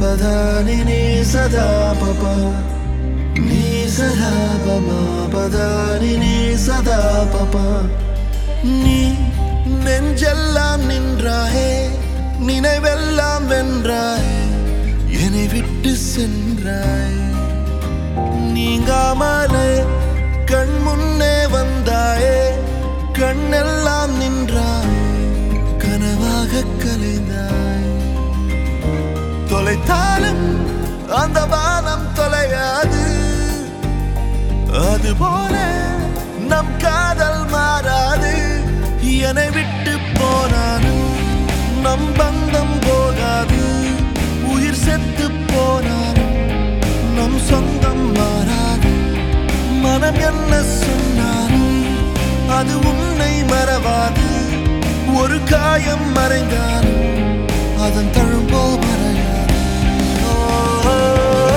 பதானி நீ சதா பபா நீ சதா பமா பதானி நீ சதா பபா நீ நெஞ்செல்லாம் நின்றாயே நினைவெல்லாம் வென்றாய் என்னை விட்டு சென்றாய் நீங்காமலே கண் முன்னே வந்தாயே கண்ணெல்லாம் நின்றாய் கனவாக கலைந்தாய் தொலைத்தாலும் அந்த வானம் தொலையாது அதுபோல நம் காதல் மாறாது என்னை விட்டு போனாலும் நம் பந்தம் போகாது உயிர் செத்து போனாலும் நம் சொந்தம் மாறாது மனம் என்ன சொன்னாலும் அது உன்னை மறவாது ஒரு காயம் மறைந்தாலும் அதன் தழும்போ மறையாது ஓ, ஓ, ஓ.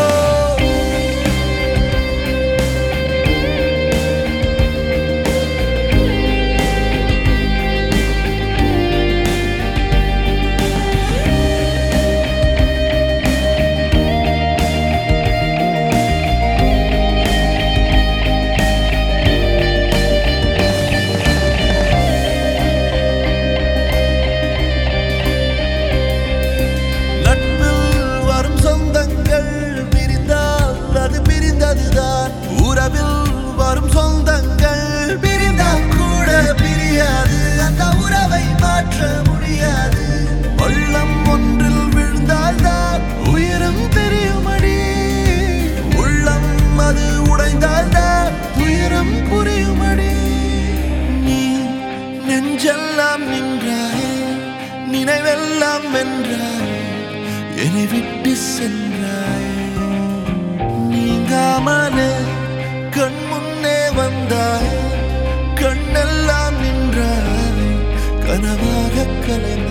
நட்பில் வரும் சொந்தங்கள் பிரிந்தால் அது பிரிந்ததுதான் உறவில் வரும் சொந்தங்கள் பிரிந்தால் கூட பிரியாது அந்த உறவை மாற்ற முடியாது பள்ளம் ஒன்றில் விழுந்தால்தான் உயிரும் தெரியுமடி உள்ளம் அது உடைந்தால்தான் உயிரும் புரியுமடி நீ நெஞ்செல்லாம் நின்றாயே நினைவெல்லாம் வென்றாய் என்னை விட்டு சென்றாய் நீங்காமலே கண் முன்னே வந்தாய் கண்ணெல்லாம் நின்றாய் கனவாக கலைந்தாய்